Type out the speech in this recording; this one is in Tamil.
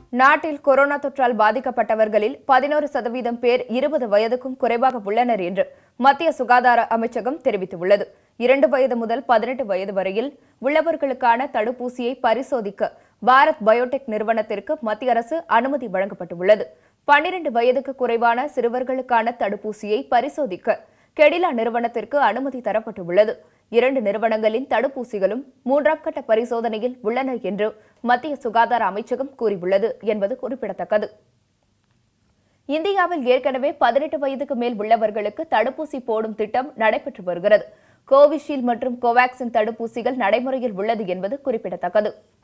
நாட்டில் கொரோனா தொற்றால் பாதிக்கப்பட்டவர்களில் பதினோரு சதவீதம் பேர் இருபது வயதுக்கும் குறைவாக உள்ளனர் என்று மத்திய சுகாதார அமைச்சகம் தெரிவித்துள்ளது இரண்டு வயது முதல் பதினெட்டு வயது வரையில் உள்ளவர்களுக்கான தடுப்பூசியை பரிசோதிக்க பாரத் பயோடெக் நிறுவனத்திற்கு மத்திய அரசு அனுமதி வழங்கப்பட்டுள்ளது பன்னிரண்டு வயதுக்கு குறைவான சிறுவர்களுக்கான தடுப்பூசியை பரிசோதிக்க கெடிலா நிறுவனத்திற்கு அனுமதி தரப்பட்டுள்ளது இரண்டு நிறுவனங்களின் தடுப்பூசிகளும் மூன்றாம் கட்ட பரிசோதனையில் உள்ளன என்று மத்திய சுகாதார அமைச்சகம் கூறியுள்ளது என்பது குறிப்பிடத்தக்கது இந்தியாவில் ஏற்கனவே பதினெட்டு வயதுக்கு மேல் உள்ளவர்களுக்கு தடுப்பூசி போடும் திட்டம் நடைபெற்று வருகிறது கோவிஷீல்டு மற்றும் கோவாக்சின் தடுப்பூசிகள் நடைமுறையில் உள்ளது என்பது குறிப்பிடத்தக்கது